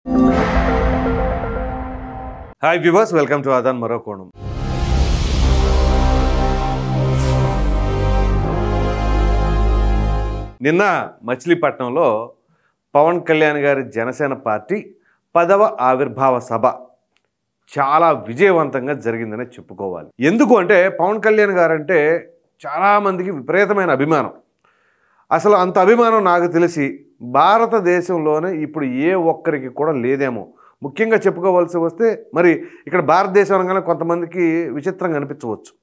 Hi viewers welcome to Adaan మరో కోణం నిన్న మచిలీపట్నంలో పవన్ కళ్యాణ్ గారి జనసేన పార్టీ పదవ ఆవిర్భావ సభ చాలా విజయవంతంగా జరిగిందని చెప్పుకోవాలి ఎందుకు అంటే పవన్ కళ్యాణ్ గారు అంటే చాలామందికి విపరీతమైన అభిమానం అసలు అంత అభిమానం నాకు తెలిసి భారతదేశంలోనే ఇప్పుడు ఏ ఒక్కరికి కూడా లేదేమో ముఖ్యంగా చెప్పుకోవాల్సి వస్తే మరి ఇక్కడ భారతదేశం అనగానే కొంతమందికి విచిత్రంగా అనిపించవచ్చు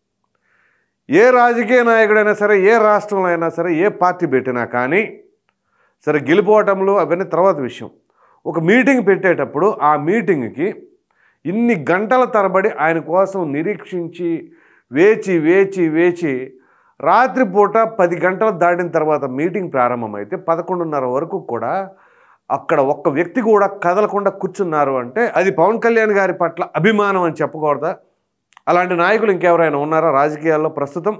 ఏ రాజకీయ నాయకుడైనా సరే ఏ రాష్ట్రంలో అయినా సరే ఏ పార్టీ పెట్టినా కానీ సరే గెలిపోవటంలో అవన్నీ తర్వాత విషయం ఒక మీటింగ్ పెట్టేటప్పుడు ఆ మీటింగ్కి ఇన్ని గంటల తరబడి ఆయన కోసం నిరీక్షించి వేచి వేచి వేచి రాత్రిపూట పది గంటలు దాటిన తర్వాత మీటింగ్ ప్రారంభమైతే పదకొండున్నర వరకు కూడా అక్కడ ఒక్క వ్యక్తి కూడా కదలకుండా కూర్చున్నారు అంటే అది పవన్ కళ్యాణ్ గారి పట్ల అభిమానం అని చెప్పకూడదా అలాంటి నాయకులు ఇంకెవరైనా ఉన్నారా రాజకీయాల్లో ప్రస్తుతం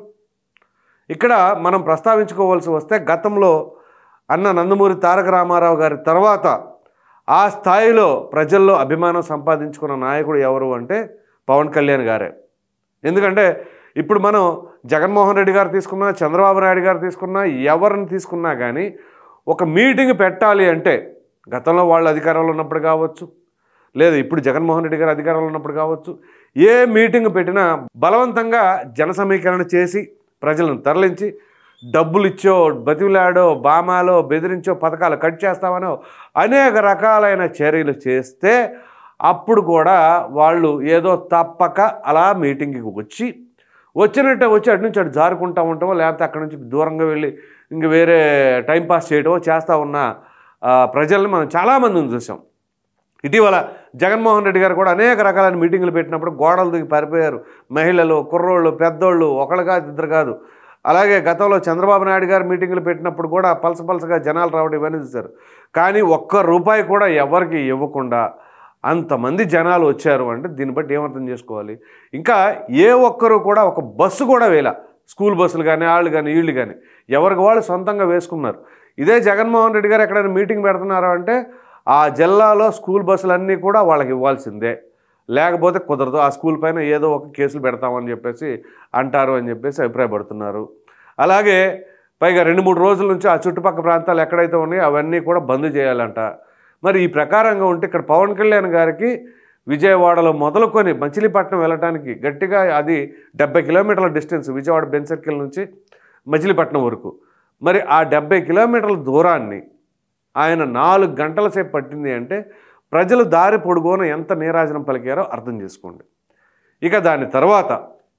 ఇక్కడ మనం ప్రస్తావించుకోవాల్సి వస్తే గతంలో అన్న నందమూరి తారక రామారావు గారి తర్వాత ఆ స్థాయిలో ప్రజల్లో అభిమానం సంపాదించుకున్న నాయకుడు ఎవరు అంటే పవన్ కళ్యాణ్ గారే ఎందుకంటే ఇప్పుడు మనం జగన్మోహన్ రెడ్డి గారు తీసుకున్నా చంద్రబాబు నాయుడు గారు తీసుకున్నా ఎవరిని తీసుకున్నా కానీ ఒక మీటింగ్ పెట్టాలి అంటే గతంలో వాళ్ళు అధికారంలో ఉన్నప్పుడు కావచ్చు లేదు ఇప్పుడు జగన్మోహన్ రెడ్డి గారు అధికారంలో ఉన్నప్పుడు కావచ్చు ఏ మీటింగ్ పెట్టినా బలవంతంగా జన సమీకరణ చేసి ప్రజలను తరలించి డబ్బులు ఇచ్చో బతిలాడో బామాలో బెదిరించో పథకాలు కట్ చేస్తామనో అనేక రకాలైన చర్యలు చేస్తే అప్పుడు కూడా వాళ్ళు ఏదో తప్పక అలా మీటింగ్కి వచ్చి వచ్చినట్టే వచ్చి అటు నుంచి అటు జారుకుంటూ ఉంటామో లేకపోతే అక్కడి నుంచి దూరంగా వెళ్ళి ఇంక వేరే టైంపాస్ చేయటమో చేస్తూ ఉన్న ఆ, ప్రజల్ని మనం చాలామందిని చూసాం ఇటీవల జగన్మోహన్ రెడ్డి గారు కూడా అనేక రకాలైన మీటింగులు పెట్టినప్పుడు గోడలు దిగి పారిపోయారు మహిళలు కుర్రోళ్ళు పెద్దోళ్ళు ఒకళ్ళు కాదు ఇద్దరు కాదు అలాగే గతంలో చంద్రబాబు నాయుడు గారు మీటింగులు పెట్టినప్పుడు కూడా పలస పలసగా జనాలు రావడం ఇవన్నీ చూశారు కానీ ఒక్క రూపాయి కూడా ఎవరికి ఇవ్వకుండా అంతమంది జనాలు వచ్చారు అంటే దీన్ని బట్టి ఏమర్థం చేసుకోవాలి ఇంకా ఏ ఒక్కరు కూడా ఒక బస్సు కూడా వేల స్కూల్ బస్సులు కానీ వాళ్ళు కానీ వీళ్ళు కానీ ఎవరికి వాళ్ళు సొంతంగా వేసుకున్నారు ఇదే జగన్మోహన్ రెడ్డి గారు ఎక్కడైనా మీటింగ్ పెడుతున్నారు అంటే ఆ జిల్లాలో స్కూల్ బస్సులన్నీ కూడా వాళ్ళకి ఇవ్వాల్సిందే లేకపోతే కుదరదు ఆ స్కూల్ పైన ఏదో ఒక కేసులు పెడతామని చెప్పేసి అంటారు అని చెప్పేసి అభిప్రాయపడుతున్నారు అలాగే పైగా రెండు మూడు రోజుల నుంచి ఆ చుట్టుపక్కల ప్రాంతాలు ఎక్కడైతే ఉన్నాయో అవన్నీ కూడా బంద్ చేయాలంట మరి ఈ ప్రకారంగా ఉంటే ఇక్కడ పవన్ కళ్యాణ్ గారికి విజయవాడలో మొదలుకొని మచిలీపట్నం వెళ్ళటానికి గట్టిగా అది డెబ్బై కిలోమీటర్ల డిస్టెన్స్ విజయవాడ బెన్ సర్కిల్ నుంచి మచిలీపట్నం వరకు మరి ఆ డెబ్బై కిలోమీటర్ల దూరాన్ని ఆయన నాలుగు గంటల సేపు పట్టింది అంటే ప్రజలు దారి పొడుగున ఎంత నీరాజనం పలికారో అర్థం చేసుకోండి ఇక దాని తర్వాత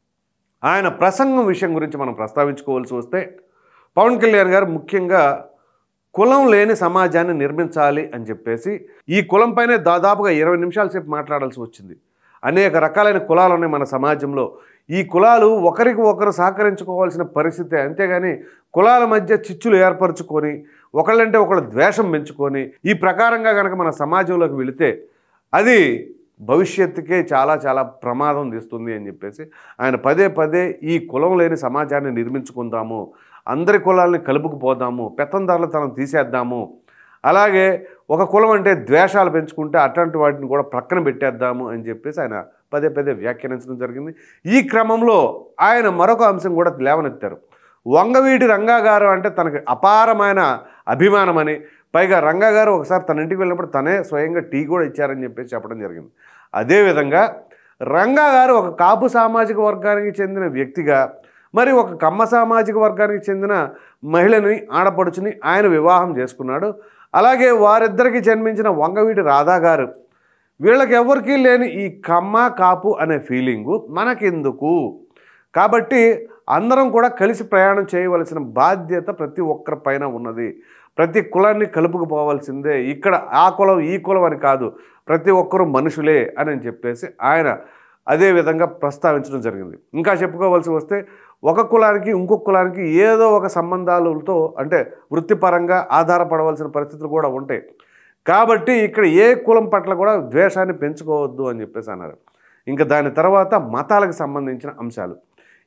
ఆయన ప్రసంగం విషయం గురించి మనం ప్రస్తావించుకోవాల్సి వస్తే పవన్ కళ్యాణ్ గారు ముఖ్యంగా కులం లేని సమాజాన్ని నిర్మించాలి అని చెప్పేసి ఈ కులం పైనే దాదాపుగా ఇరవై నిమిషాల సేపు మాట్లాడాల్సి వచ్చింది అనేక రకాలైన కులాలు ఉన్నాయి మన సమాజంలో ఈ కులాలు ఒకరికి ఒకరు సహకరించుకోవాల్సిన పరిస్థితి అంతేగాని కులాల మధ్య చిచ్చులు ఏర్పరచుకొని ఒకళ్ళంటే ఒకళ్ళు ద్వేషం పెంచుకొని ఈ ప్రకారంగా కనుక మన సమాజంలోకి వెళితే అది భవిష్యత్తుకే చాలా చాలా ప్రమాదం తీస్తుంది అని చెప్పేసి ఆయన పదే పదే ఈ కులం లేని సమాజాన్ని నిర్మించుకుందాము అందరి కులాలని కలుపుకుపోదాము పెత్తందారులతనం తీసేద్దాము అలాగే ఒక కులం అంటే ద్వేషాలు పెంచుకుంటే అట్లాంటి వాటిని కూడా ప్రక్కన పెట్టేద్దాము అని చెప్పేసి ఆయన పదే పదే వ్యాఖ్యానించడం జరిగింది ఈ క్రమంలో ఆయన మరొక అంశం కూడా లేవనెత్తారు వంగవీటి రంగా గారు అంటే తనకి అపారమైన అభిమానమని పైగా రంగా గారు ఒకసారి తన ఇంటికి వెళ్ళినప్పుడు తనే స్వయంగా టీ కూడా ఇచ్చారని చెప్పేసి చెప్పడం జరిగింది అదేవిధంగా రంగా గారు ఒక కాపు సామాజిక వర్గానికి చెందిన వ్యక్తిగా మరి ఒక కమ్మ సామాజిక వర్గానికి చెందిన మహిళని ఆడపడుచుని ఆయన వివాహం చేసుకున్నాడు అలాగే వారిద్దరికి జన్మించిన వంగవీటి రాధా గారు వీళ్ళకి ఎవరికీ లేని ఈ కమ్మ కాపు అనే ఫీలింగు మనకెందుకు కాబట్టి అందరం కూడా కలిసి ప్రయాణం చేయవలసిన బాధ్యత ప్రతి ఒక్కరి పైన ఉన్నది ప్రతి కులాన్ని కలుపుకుపోవాల్సిందే ఇక్కడ ఆ కులం ఈ కులం అని కాదు ప్రతి ఒక్కరూ మనుషులే అని చెప్పేసి ఆయన అదే విధంగా ప్రస్తావించడం జరిగింది ఇంకా చెప్పుకోవాల్సి వస్తే ఒక కులానికి ఇంకొక కులానికి ఏదో ఒక సంబంధాలతో అంటే వృత్తిపరంగా ఆధారపడవలసిన పరిస్థితులు కూడా ఉంటాయి కాబట్టి ఇక్కడ ఏ కులం పట్ల కూడా ద్వేషాన్ని పెంచుకోవద్దు అని చెప్పేసి అన్నారు ఇంకా దాని తర్వాత మతాలకు సంబంధించిన అంశాలు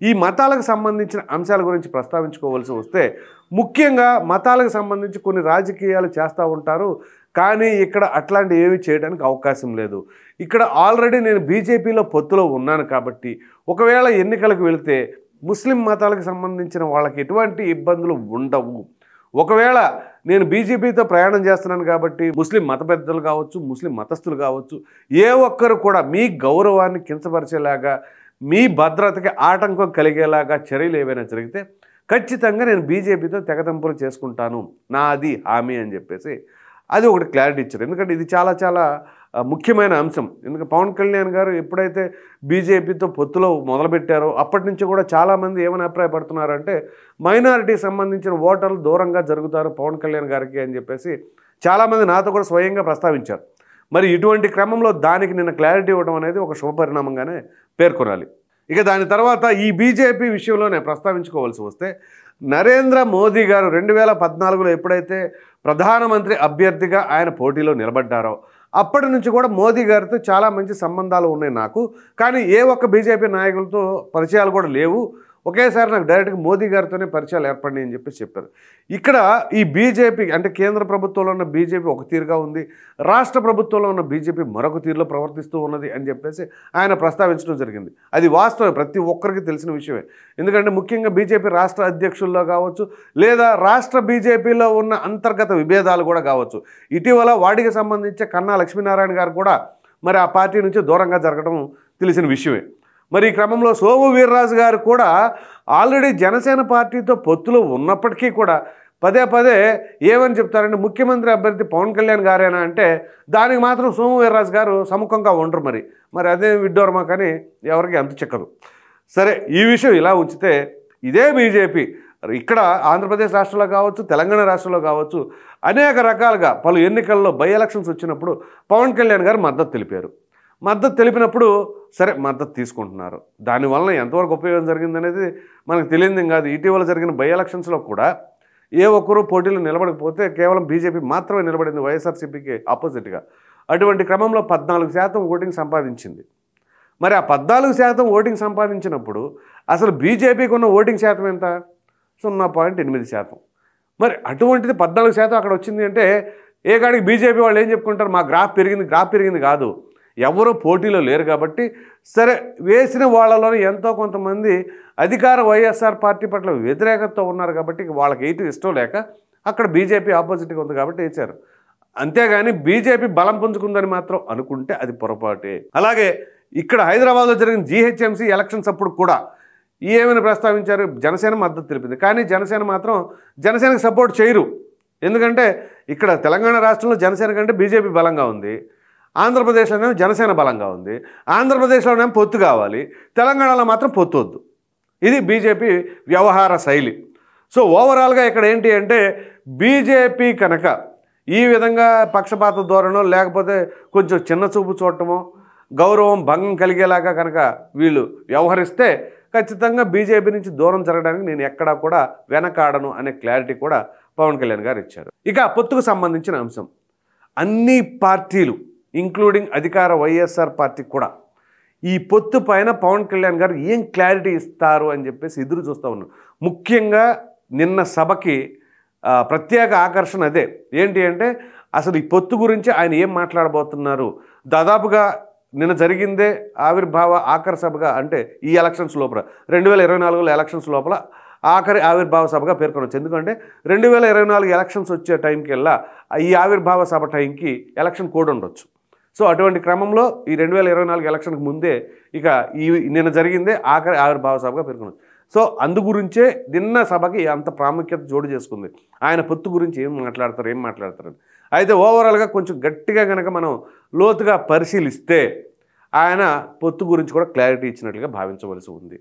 ఈ మతాలకు సంబంధించిన అంశాల గురించి ప్రస్తావించుకోవాల్సి వస్తే ముఖ్యంగా మతాలకు సంబంధించి కొన్ని రాజకీయాలు చేస్తూ ఉంటారు కానీ ఇక్కడ అట్లాంటి ఏమీ చేయడానికి అవకాశం లేదు ఇక్కడ ఆల్రెడీ నేను బీజేపీలో పొత్తులో ఉన్నాను కాబట్టి ఒకవేళ ఎన్నికలకు వెళితే ముస్లిం మతాలకు సంబంధించిన వాళ్ళకి ఎటువంటి ఇబ్బందులు ఉండవు ఒకవేళ నేను బీజేపీతో ప్రయాణం చేస్తున్నాను కాబట్టి ముస్లిం మత పెద్దలు కావచ్చు ముస్లిం మతస్థులు కావచ్చు ఏ ఒక్కరు కూడా మీ గౌరవాన్ని కించపరిచేలాగా మీ భద్రతకి ఆటంకం కలిగేలాగా చర్యలు ఏవైనా జరిగితే ఖచ్చితంగా నేను బీజేపీతో తెగతంపులు చేసుకుంటాను నాది హామీ అని చెప్పేసి అది ఒకటి క్లారిటీ ఇచ్చారు ఎందుకంటే ఇది చాలా చాలా ఆ, ముఖ్యమైన అంశం ఎందుకంటే పవన్ కళ్యాణ్ గారు ఎప్పుడైతే బీజేపీతో పొత్తులో మొదలుపెట్టారో అప్పటి నుంచి కూడా చాలామంది ఏమని అభిప్రాయపడుతున్నారంటే మైనారిటీకి సంబంధించిన ఓటర్లు దూరంగా జరుగుతారు పవన్ కళ్యాణ్ గారికి అని చెప్పేసి చాలామంది నాతో కూడా స్వయంగా ప్రస్తావించారు మరి ఇటువంటి క్రమంలో దానికి నిన్న క్లారిటీ ఇవ్వడం అనేది ఒక శుభపరిణామంగానే పేర్కొనాలి ఇక దాని తర్వాత ఈ బీజేపీ విషయంలోనే ప్రస్తావించుకోవాల్సి వస్తే నరేంద్ర మోదీ గారు రెండు వేల పద్నాలుగులో ఎప్పుడైతే ప్రధానమంత్రి అభ్యర్థిగా ఆయన పోటీలో నిలబడ్డారో అప్పటి నుంచి కూడా మోదీ గారితో చాలా మంచి సంబంధాలు ఉన్నాయి నాకు కానీ ఏ ఒక్క బీజేపీ నాయకులతో పరిచయాలు కూడా లేవు ఒకేసారి నాకు డైరెక్ట్గా మోదీ గారితోనే పరిచయాలు ఏర్పడినాయి అని చెప్పేసి చెప్పారు ఇక్కడ ఈ బీజేపీ అంటే కేంద్ర ప్రభుత్వంలో ఉన్న బీజేపీ ఒక తీరుగా ఉంది రాష్ట్ర ప్రభుత్వంలో ఉన్న బీజేపీ మరొక తీరులో ప్రవర్తిస్తూ ఉన్నది అని చెప్పేసి ఆయన ప్రస్తావించడం జరిగింది అది వాస్తవమే ప్రతి ఒక్కరికి తెలిసిన విషయమే ఎందుకంటే ముఖ్యంగా బీజేపీ రాష్ట్ర అధ్యక్షుల్లో కావచ్చు లేదా రాష్ట్ర బీజేపీలో ఉన్న అంతర్గత విభేదాలు కూడా కావచ్చు ఇటీవల వాటికి సంబంధించి కన్నా లక్ష్మీనారాయణ గారు కూడా మరి ఆ పార్టీ నుంచి దూరంగా జరగడం తెలిసిన విషయమే మరి ఈ క్రమంలో సోము వీర్రాజు గారు కూడా ఆల్రెడీ జనసేన పార్టీతో పొత్తులో ఉన్నప్పటికీ కూడా పదే పదే ఏమని చెప్తారంటే ముఖ్యమంత్రి అభ్యర్థి పవన్ కళ్యాణ్ గారేనా అంటే దానికి మాత్రం సోము వీర్రాజు గారు సముఖంగా ఉండరు మరి మరి అదే విడ్డోరమా కానీ ఎవరికి అంత చిక్కదు సరే ఈ విషయం ఇలా ఉంచితే ఇదే బీజేపీ ఇక్కడ ఆంధ్రప్రదేశ్ రాష్ట్రంలో కావచ్చు తెలంగాణ రాష్ట్రంలో కావచ్చు అనేక రకాలుగా పలు ఎన్నికల్లో బై ఎలక్షన్స్ వచ్చినప్పుడు పవన్ కళ్యాణ్ గారు మద్దతు తెలిపారు మద్దతు తెలిపినప్పుడు సరే మద్దతు తీసుకుంటున్నారు దానివల్ల ఎంతవరకు ఉపయోగం జరిగిందనేది మనకు తెలియదు కాదు ఇటీవల జరిగిన బై ఎలక్షన్స్లో కూడా ఏ ఒక్కరూ పోటీలో నిలబడకపోతే కేవలం బీజేపీ మాత్రమే నిలబడింది వైఎస్ఆర్సీపీకి ఆపోజిట్గా అటువంటి క్రమంలో పద్నాలుగు శాతం ఓటింగ్ సంపాదించింది మరి ఆ పద్నాలుగు శాతం ఓటింగ్ సంపాదించినప్పుడు అసలు బీజేపీకి ఉన్న ఓటింగ్ శాతం ఎంత సున్నా పాయింట్ ఎనిమిది శాతం మరి అటువంటిది పద్నాలుగు శాతం అక్కడ వచ్చింది అంటే ఏ కాడికి బీజేపీ వాళ్ళు ఏం చెప్పుకుంటారు మా గ్రాఫ్ పెరిగింది గ్రాఫ్ పెరిగింది కాదు ఎవరూ పోటీలో లేరు కాబట్టి సరే వేసిన వాళ్ళలోనే ఎంతో కొంతమంది అధికార వైఎస్ఆర్ పార్టీ పట్ల వ్యతిరేకతతో ఉన్నారు కాబట్టి ఇక వాళ్ళకి వేయటం ఇష్టం లేక అక్కడ బీజేపీ ఆపోజిట్గా ఉంది కాబట్టి వేశారు అంతేగాని బీజేపీ బలం పుంజుకుందని మాత్రం అనుకుంటే అది పొరపాటే అలాగే ఇక్కడ హైదరాబాద్లో జరిగిన జీహెచ్ఎంసీ ఎలక్షన్స్ అప్పుడు కూడా ఏమని ప్రస్తావించారు జనసేన మద్దతు తెలిపింది కానీ జనసేన మాత్రం జనసేనకు సపోర్ట్ చేయరు ఎందుకంటే ఇక్కడ తెలంగాణ రాష్ట్రంలో జనసేన కంటే బీజేపీ బలంగా ఉంది ఆంధ్రప్రదేశ్లోనేమో జనసేన బలంగా ఉంది ఆంధ్రప్రదేశ్లోనేమో పొత్తు కావాలి తెలంగాణలో మాత్రం పొత్తు వద్దు ఇది బీజేపీ వ్యవహార శైలి సో ఓవరాల్గా ఇక్కడ ఏంటి అంటే బీజేపీ కనుక ఈ విధంగా పక్షపాత ధోరణో లేకపోతే కొంచెం చిన్న చూపు చూడటమో గౌరవం భంగం కలిగేలాగా కనుక వీళ్ళు వ్యవహరిస్తే ఖచ్చితంగా బీజేపీ నుంచి దూరం జరగడానికి నేను ఎక్కడా కూడా వెనకాడను అనే క్లారిటీ కూడా పవన్ కళ్యాణ్ గారు ఇచ్చారు ఇక పొత్తుకు సంబంధించిన అంశం అన్ని పార్టీలు ఇంక్లూడింగ్ అధికార వైఎస్ఆర్ పార్టీ కూడా ఈ పొత్తు పైన పవన్ కళ్యాణ్ గారు ఏం క్లారిటీ ఇస్తారు అని చెప్పేసి ఎదురు చూస్తూ ఉన్నాం ముఖ్యంగా నిన్న సభకి ఆ, ప్రత్యేక ఆకర్షణ అదే ఏంటి అంటే అసలు ఈ పొత్తు గురించి ఆయన ఏం మాట్లాడబోతున్నారు దాదాపుగా నిన్న జరిగిందే ఆవిర్భావ ఆఖరి సభగా అంటే ఈ ఎలక్షన్స్ లోపల రెండు వేల ఇరవై నాలుగులో ఎలక్షన్స్ లోపల ఆఖరి ఆవిర్భావ సభగా పేర్కొనవచ్చు ఎందుకంటే రెండు వేల ఇరవై నాలుగు ఎలక్షన్స్ వచ్చే టైంకి వెళ్ళా ఈ ఆవిర్భావ సభ టైంకి ఎలక్షన్ కోడ్ ఉండొచ్చు సో అటువంటి క్రమంలో ఈ రెండు వేల ఇరవై నాలుగు ఎలక్షన్కి ముందే ఇక ఈ నిన్న జరిగిందే ఆఖరి ఆవిర్భావ సభగా పేర్కొనవచ్చు సో అందు గురించే నిన్న సభకి అంత ప్రాముఖ్యత జోడు చేసుకుంది ఆయన పొత్తు గురించి ఏం మాట్లాడతారు ఏం మాట్లాడతారు అని. అయితే ఓవరాల్గా కొంచెం గట్టిగా కనుక మనం లోతుగా పరిశీలిస్తే ఆయన పొత్తు గురించి కూడా క్లారిటీ ఇచ్చినట్లుగా భావించవలసి ఉంది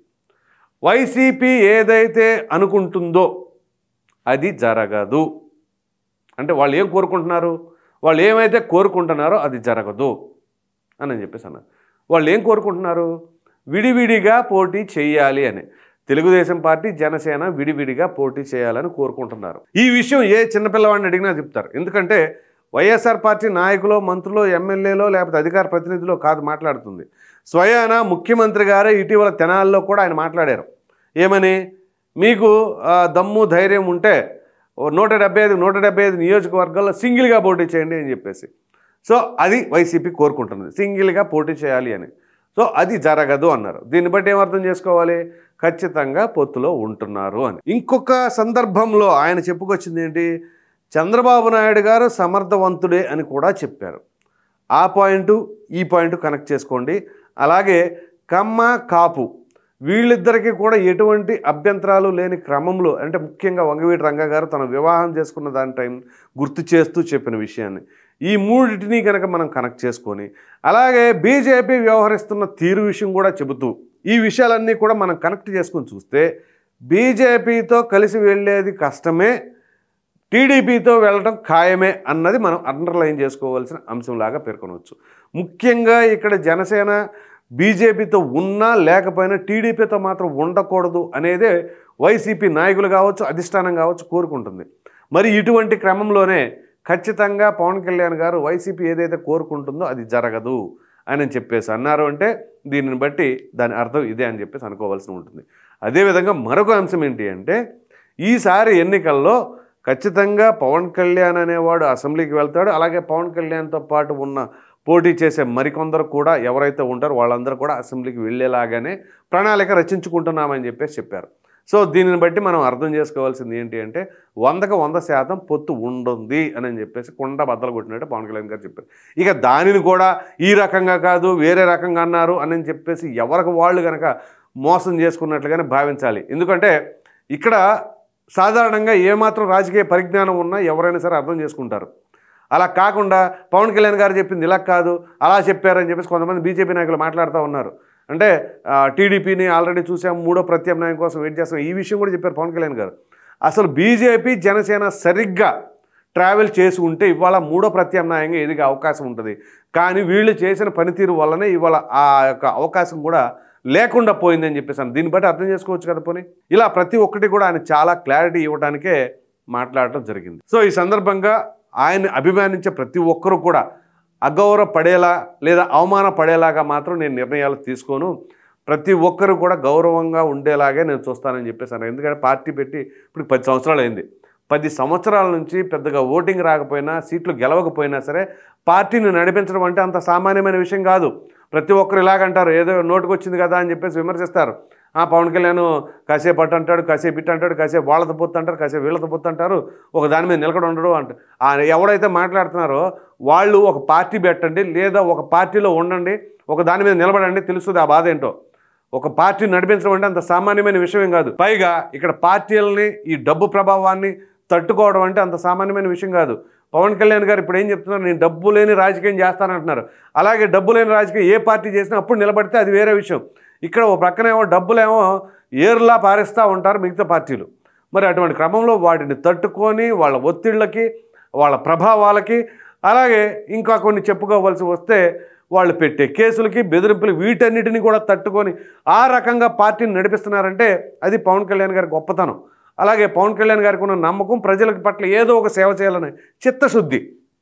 వైసీపీ ఏదైతే అనుకుంటుందో అది జరగదు అంటే వాళ్ళు ఏం కోరుకుంటున్నారు వాళ్ళు ఏమైతే కోరుకుంటున్నారో అది జరగదు అని నేను చెప్పేసి అన్నారు వాళ్ళు ఏం కోరుకుంటున్నారు విడివిడిగా పోటీ చేయాలి అని తెలుగుదేశం పార్టీ జనసేన విడివిడిగా పోటీ చేయాలని కోరుకుంటున్నారు ఈ విషయం ఏ చిన్నపిల్లవాడిని అడిగినా చెప్తారు ఎందుకంటే వైఎస్ఆర్ పార్టీ నాయకులు మంత్రులు ఎమ్మెల్యేలో లేకపోతే అధికార ప్రతినిధిలో కాదు మాట్లాడుతుంది స్వయాన ముఖ్యమంత్రి గారే ఇటీవల తెనాల్లో కూడా ఆయన మాట్లాడారు ఏమని మీకు ఆ, దమ్ము ధైర్యం ఉంటే ఓ నూట డెబ్బై ఐదు నూట డెబ్బై ఐదు నియోజకవర్గాల్లో సింగిల్గా పోటీ చేయండి అని చెప్పేసి సో అది వైసీపీ కోరుకుంటుంది సింగిల్గా పోటీ చేయాలి అని సో అది జరగదు అన్నారు దీన్ని బట్టి ఏమర్థం చేసుకోవాలి ఖచ్చితంగా పొత్తులో ఉంటున్నారు అని ఇంకొక సందర్భంలో ఆయన చెప్పుకొచ్చింది ఏంటి చంద్రబాబు నాయుడు గారు సమర్థవంతుడే అని కూడా చెప్పారు ఆ పాయింట్ ఈ పాయింట్ కనెక్ట్ చేసుకోండి అలాగే కమ్మ కాపు వీళ్ళిద్దరికీ కూడా ఎటువంటి అభ్యంతరాలు లేని క్రమంలో అంటే ముఖ్యంగా వంగవీటి రంగ గారు తన వివాహం చేసుకున్న దాని టైం గుర్తు చేస్తూ చెప్పిన విషయాన్ని ఈ మూడింటిని కనుక మనం కనెక్ట్ చేసుకొని అలాగే బీజేపీ వ్యవహరిస్తున్న తీరు విషయం కూడా చెబుతూ ఈ విషయాలన్నీ కూడా మనం కనెక్ట్ చేసుకొని చూస్తే బీజేపీతో కలిసి వెళ్ళేది కష్టమే టీడీపీతో వెళ్ళడం ఖాయమే అన్నది మనం అండర్లైన్ చేసుకోవాల్సిన అంశంలాగా పేర్కొనవచ్చు ముఖ్యంగా ఇక్కడ జనసేన బీజేపీతో ఉన్నా లేకపోయినా టీడీపీతో మాత్రం ఉండకూడదు అనేదే వైసీపీ నాయకులు కావచ్చు అధిష్టానం కావచ్చు కోరుకుంటుంది మరి ఇటువంటి క్రమంలోనే ఖచ్చితంగా పవన్ కళ్యాణ్ గారు వైసీపీ ఏదైతే కోరుకుంటుందో అది జరగదు అని చెప్పేసి అన్నారు అంటే దీనిని బట్టి దాని అర్థం ఇదే అని చెప్పేసి అనుకోవాల్సి ఉంటుంది అదేవిధంగా మరొక అంశం ఏంటి అంటే ఈసారి ఎన్నికల్లో ఖచ్చితంగా పవన్ కళ్యాణ్ అనేవాడు అసెంబ్లీకి వెళ్తాడు అలాగే పవన్ కళ్యాణ్తో పాటు ఉన్న పోటీ చేసే మరికొందరు కూడా ఎవరైతే ఉంటారో వాళ్ళందరూ కూడా అసెంబ్లీకి వెళ్ళేలాగానే ప్రణాళిక రచించుకుంటున్నామని చెప్పేసి చెప్పారు సో దీనిని బట్టి మనం అర్థం చేసుకోవాల్సింది ఏంటి అంటే వందకు వంద శాతం పొత్తు ఉంటుంది అని చెప్పేసి కుండ బద్దలు కొట్టినట్టు పవన్ కళ్యాణ్ గారు చెప్పారు ఇక దానిని కూడా ఈ రకంగా కాదు వేరే రకంగా అన్నారు అని చెప్పేసి ఎవరికి వాళ్ళు కనుక మోసం చేసుకున్నట్లుగానే భావించాలి ఎందుకంటే ఇక్కడ సాధారణంగా ఏమాత్రం రాజకీయ పరిజ్ఞానం ఉన్నా ఎవరైనా సరే అర్థం చేసుకుంటారు అలా కాకుండా పవన్ కళ్యాణ్ గారు చెప్పింది ఇలా కాదు అలా చెప్పారని చెప్పేసి కొంతమంది బీజేపీ నాయకులు మాట్లాడుతూ ఉన్నారు అంటే ఆ, టీడీపీని ఆల్రెడీ చూసాం మూడో ప్రత్యామ్నాయం కోసం వెయిట్ చేస్తాం ఈ విషయం కూడా చెప్పారు పవన్ కళ్యాణ్ గారు అసలు బీజేపీ జనసేన సరిగ్గా ట్రావెల్ చేసి ఉంటే ఇవాళ మూడో ప్రత్యామ్నాయంగా ఎదిగే అవకాశం ఉంటుంది కానీ వీళ్ళు చేసిన పనితీరు వల్లనే ఇవాళ ఆ యొక్క అవకాశం కూడా లేకుండా పోయిందని చెప్పేసి దీన్ని బట్టి అర్థం చేసుకోవచ్చు కదా పోనీ ఇలా ప్రతి ఒక్కటి కూడా ఆయన చాలా క్లారిటీ ఇవ్వడానికే మాట్లాడటం జరిగింది సో ఈ సందర్భంగా ఆయన్ని అభిమానించే ప్రతి ఒక్కరూ కూడా అగౌరవపడేలా లేదా అవమానపడేలాగా మాత్రం నేను నిర్ణయాలు తీసుకోను ప్రతి ఒక్కరు కూడా గౌరవంగా ఉండేలాగే నేను చూస్తానని చెప్పేసాను ఎందుకంటే పార్టీ పెట్టి ఇప్పుడు పది సంవత్సరాలు అయింది పది సంవత్సరాల నుంచి పెద్దగా ఓటింగ్ రాకపోయినా సీట్లు గెలవకపోయినా సరే పార్టీని నడిపించడం అంటే అంత సామాన్యమైన విషయం కాదు ప్రతి ఒక్కరు ఇలాగంటారు ఏదో నోటుకు వచ్చింది కదా అని చెప్పేసి విమర్శిస్తారు ఆ పవన్ కళ్యాణ్ కాసేపు అట్టు అంటాడు కాసేపు ఇట్టు అంటాడు కాసేపు వాళ్ళతో పొత్తు అంటారు కాసేపు వీళ్ళతో పొత్తు అంటారు ఒక దాని మీద నిలకడ ఉండడు అంట ఆ ఎవడైతే మాట్లాడుతున్నారో వాళ్ళు ఒక పార్టీ పెట్టండి లేదా ఒక పార్టీలో ఉండండి ఒక దాని మీద నిలబడండి తెలుస్తుంది ఆ బాధ ఏంటో ఒక పార్టీ నడిపించడం అంటే అంత సామాన్యమైన విషయం కాదు పైగా ఇక్కడ పార్టీలని ఈ డబ్బు ప్రభావాన్ని తట్టుకోవడం అంటే అంత సామాన్యమైన విషయం కాదు పవన్ కళ్యాణ్ గారు ఇప్పుడు ఏం చెప్తున్నారు నేను డబ్బు లేని రాజకీయం చేస్తానంటున్నారు అలాగే డబ్బు లేని రాజకీయం ఏ పార్టీ చేసినా అప్పుడు నిలబడితే అది వేరే విషయం ఇక్కడ ఓ ప్రక్కనేమో డబ్బులేమో ఏరులా పారేస్తూ ఉంటారు మిగతా పార్టీలు మరి అటువంటి క్రమంలో వాటిని తట్టుకొని వాళ్ళ ఒత్తిళ్ళకి వాళ్ళ ప్రభావాలకి అలాగే ఇంకా కొన్ని చెప్పుకోవాల్సి వస్తే వాళ్ళు పెట్టే కేసులకి బెదిరింపులు వీటన్నిటిని కూడా తట్టుకొని ఆ రకంగా పార్టీని నడిపిస్తున్నారంటే అది పవన్ కళ్యాణ్ గారి గొప్పతనం అలాగే పవన్ కళ్యాణ్ గారికి ఉన్న నమ్మకం ప్రజల పట్ల ఏదో ఒక సేవ చేయాలని చిత్తశుద్ధి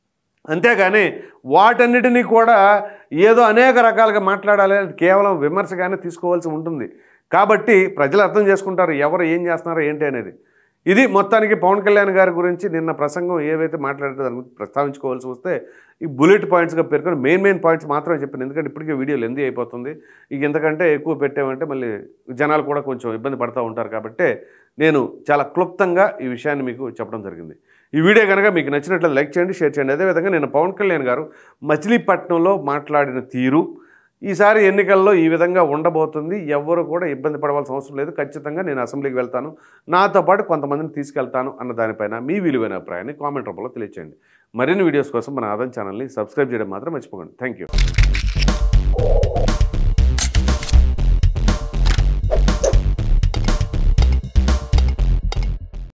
అంతేగాని వాటన్నిటినీ కూడా ఏదో అనేక రకాలుగా మాట్లాడాలి అది కేవలం విమర్శగానే తీసుకోవాల్సి ఉంటుంది కాబట్టి ప్రజలు అర్థం చేసుకుంటారు ఎవరు ఏం చేస్తున్నారో ఏంటి అనేది ఇది మొత్తానికి పవన్ కళ్యాణ్ గారి గురించి నిన్న ప్రసంగం ఏవైతే మాట్లాడితే దాని గురించి ప్రస్తావించుకోవాల్సి వస్తే ఈ బుల్లెట్ పాయింట్స్గా పేర్కొని మెయిన్ మెయిన్ పాయింట్స్ మాత్రమే చెప్పాను ఎందుకంటే ఇప్పటికే వీడియో లెందీ అయిపోతుంది ఇక ఇంతకంటే ఎక్కువ పెట్టామంటే మళ్ళీ జనాలు కూడా కొంచెం ఇబ్బంది పడుతూ ఉంటారు కాబట్టి నేను చాలా క్లుప్తంగా ఈ విషయాన్ని మీకు చెప్పడం జరిగింది ఈ వీడియో కనుక మీకు నచ్చినట్లయితే లైక్ చేయండి షేర్ చేయండి అదేవిధంగా నేను పవన్ కళ్యాణ్ గారు మచిలీపట్నంలో మాట్లాడిన తీరు ఈసారి ఎన్నికల్లో ఈ విధంగా ఉండబోతుంది ఎవరు కూడా ఇబ్బంది పడవలసిన అవసరం లేదు ఖచ్చితంగా నేను అసెంబ్లీకి వెళ్తాను నాతో పాటు కొంతమందిని తీసుకెళ్తాను అన్న దానిపైన మీ విలువైన అభిప్రాయాన్ని కామెంట్ రూపంలో తెలియచేయండి మరిన్ని వీడియోస్ కోసం మన ఆదం ఛానల్ని సబ్స్క్రైబ్ చేయడం మాత్రం మర్చిపోకండి థ్యాంక్ యూ